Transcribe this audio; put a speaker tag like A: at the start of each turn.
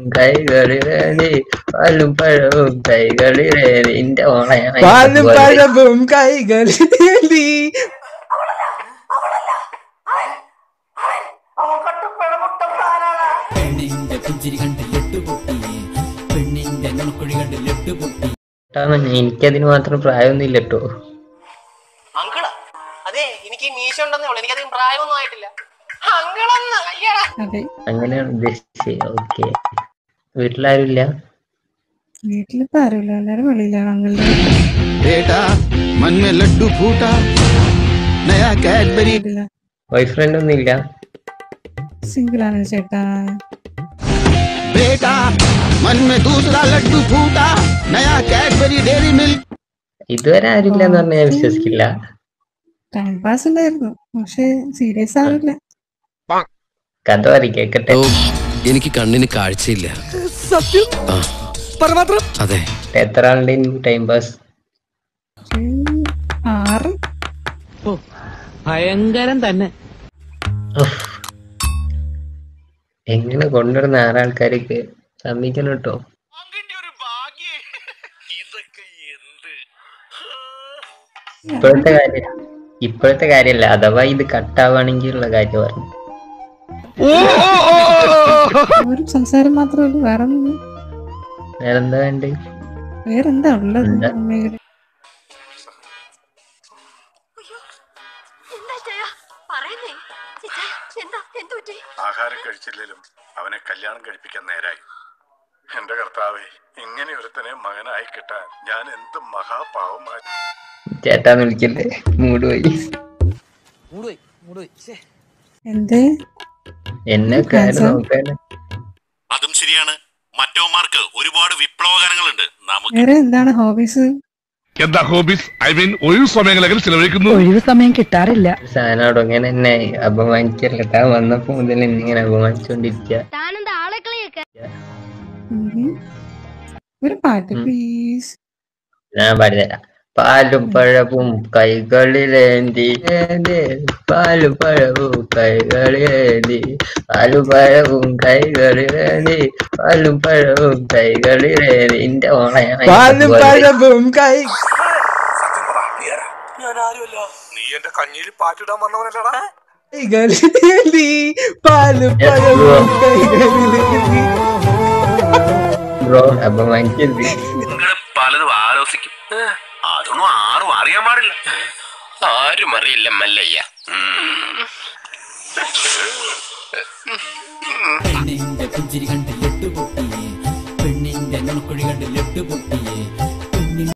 A: കൈകളിലേന്തി പാലും പഴവും കൈകളിലേന്തി എന്റെ ഓളെ
B: പാലും പഴവും കൈകളിൽ നീ
C: പെണ്ണിന്റെ പുഞ്ചിരി കണ്ട് ലട്ടുപൊട്ടി പെണ്ണിന്റെ നുണക്കുഴി കണ്ട് ലട്ടുപൊട്ടി
A: എനിക്കതിന് മാത്രം പ്രായമൊന്നുമില്ല കേട്ടോ
D: അങ്കിള് അതെ എനിക്ക് ഈ മീശ ഉണ്ടെന്നേ ഉള്ളൂ എനിക്കധികം പ്രായമൊന്നും ആയിട്ടില്ല അങ്കിളെന്ന് അയ്യടാ
B: അതെ
A: അങ്ങനെയാണ് ഉദ്ദേശിച്ചത് ഓക്കെ വീട്ടിലാരുമില്ല
B: വീട്ടിലിപ്പോ ആരുമില്ല എല്ലാരും വെളിയിലാണ് അങ്ങളുടെ
E: बेटा मन में लड्डू फूटा नया कैडबरी
B: വീട്ടില്
A: ബോയ് ഫ്രണ്ട് ഒന്നും ഇല്ല
B: സിംഗിൾ ആണ് ചേട്ടാ
E: बेटा मन में दूसरा लड्डू फूटा नया कैडबरी डेरी मिल्क
A: ഇതുവരെ ആരുമില്ല എന്ന് പറഞ്ഞാൽ ഞാൻ വിശ്വസിക്കില്ല
B: ടൈം പാസ് ഉണ്ടായിരുന്നു പക്ഷെ സീരിയസ് ആവില്ല
A: കഥ പറ കേക്കട്ടെ
F: എനിക്ക് കണ്ണിന് കാഴ്ചയില്ല ആ, അതെ
A: എത്ര ആളുടെ ടൈം പാസ്
B: പക്ഷേ ആറ്
C: ഭയങ്കരം തന്നെ
A: എങ്ങനെ കൊണ്ടുവരുന്ന ആറാൾക്കാർക്ക് സമ്മതിക്കണം കേട്ടോ ഇപ്പോഴത്തെ കാര്യം ഇപ്പോഴത്തെ കാര്യല്ല അഥവാ ഇത് കട്ടാവാണെങ്കിൽ ഉള്ള കാര്യം പറഞ്ഞു
B: ഒരു സംസാരം മാത്രമേ ഉള്ളൂ വേറെ ഒന്നും
A: വേറെന്താ വേണ്ടേ
B: വേറെന്താ ഉള്ളത്
A: എന്താ?
B: അമ്മയുടെ
G: എന്താ ചായ പറയുന്നേ ചായ എന്താ എന്തു പറ്റി
H: ആഹാരം കഴിച്ചില്ലേലും അവനെ കല്യാണം കഴിപ്പിക്കാൻ നേരായി എന്റെ കർത്താവെ ഇങ്ങനെ ഒരുത്തനെ മകനായി കിട്ടാൻ ഞാൻ എന്ത് മഹാപാവമായി
A: ചേട്ടാന്ന് വിളിക്കല്ലേ മൂട് പോയി
B: എന്തേ
A: എന്നെ കാര്യം നോക്കാന്
I: അതും ശരിയാണ് മറ്റോമാർക്ക് ഒരുപാട് വിപ്ലവകരങ്ങളുണ്ട് നമുക്ക്
B: വേറെ എന്താണ് ഹോബീസ്
H: എന്താ ഹോബീസ് ഐ മീൻ ഒഴിവ് സമയങ്ങളെങ്കിലും ചിലവഴിക്കുന്നു
J: ഒഴിവ് സമയം കിട്ടാറില്ല
A: സാധനോട് ഇങ്ങനെ എന്നെ അപമാനിക്കല്ല താൻ വന്നപ്പോ മുതൽ എന്നെ ഇങ്ങനെ അപമാനിച്ചോണ്ടിരിക്ക
G: താനെന്താ ആളെ കളിയൊക്കെ
B: ഉം. ഒരു പാട്ട്
A: ഉം.
B: പ്ലീസ്
A: ഞാൻ പാടിത്തരാം പാലും പഴവും കൈകളിലേന്തി ഏന്തി, പാലും പഴവും കൈകളിലേന്തി പാലും പഴവും കൈകളിലേന്തി പാലും പഴവും കൈകളിലേന്തി എന്റെ ഓളെ
B: പാലും പഴവും കൈ
H: നീ എന്റെ കഞ്ഞിയിൽ പാറ്റിടാൻ വന്നവനല്ലടാ
B: കൈകളിലേന്തി പാലും പഴവും കൈകളിലേന്തി
A: ബ്രോ അപമാനിക്കരുത്
I: നിങ്ങൾ പലതും ആലോചിക്കും അതൊന്നും ആരും അറിയാൻ പാടില്ല ആരും അറിയില്ല മല്ലയ്യ
C: പെണ്ണിന്റെ പുഞ്ചിരി കണ്ട് ലട്ടുപൊട്ടി പെണ്ണിന്റെ നുണക്കുഴി കണ്ട് ലട്ടുപൊട്ടി